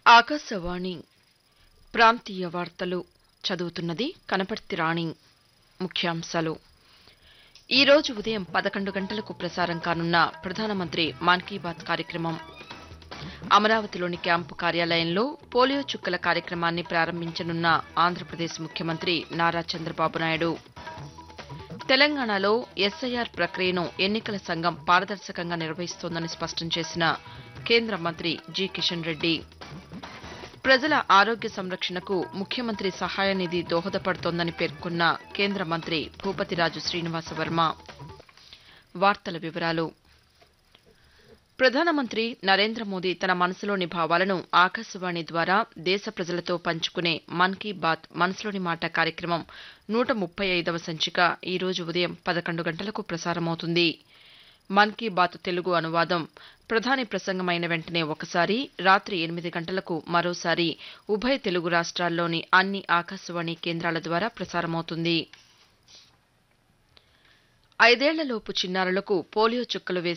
ఆకాశవాణి ప్రాంతీయ వార్తలు చదువుతున్నది కనపర్తి రాణి ముఖ్యాంశాలు ఈ రోజు ఉదయం పదకొండు గంటలకు ప్రసారం కానున్న ప్రధానమంత్రి మన్ కీ బాత్ కార్యక్రమం అమరావతిలోని క్యాంపు కార్యాలయంలో పోలియో చుక్కల కార్యక్రమాన్ని ప్రారంభించనున్న ఆంధ్రప్రదేశ్ ముఖ్యమంత్రి నారా చంద్రబాబు నాయుడు తెలంగాణలో ఎస్ఐఆర్ ప్రక్రియను ఎన్నికల సంఘం పారదర్శకంగా నిర్వహిస్తోందని స్పష్టం చేసిన కేంద్ర మంత్రి జి కిషన్ రెడ్డి ప్రజల ఆరోగ్య సంరక్షణకు ముఖ్యమంత్రి సహాయ నిధి దోహదపడుతోందని పేర్కొన్న కేంద్ర మంత్రి భూపతిరాజు శ్రీనివాసవర్మ వార్తల వివరాలు ప్రధానమంత్రి నరేంద్ర మోదీ తన మనసులోని భావాలను ఆకాశవాణి ద్వారా దేశ ప్రజలతో పంచుకునే మన్ కీ బాత్ మనసులోని మాట కార్యక్రమం నూట ముప్పై ఐదవ సంచిక ఈ రోజు ఉదయం పదకొండు గంటలకు ప్రసారమవుతుంది మన్ కీ బాత్ తెలుగు అనువాదం ప్రధాని ప్రసంగమైన వెంటనే ఒకసారి రాత్రి ఎనిమిది గంటలకు మరోసారి ఉభయ తెలుగు రాష్ట్రాల్లోని అన్ని ఆకాశవాణి కేంద్రాల ద్వారా ప్రసారమవుతుంది ఐదేళ్లలోపు చిన్నారులకు పోలియో చుక్కలు వేసి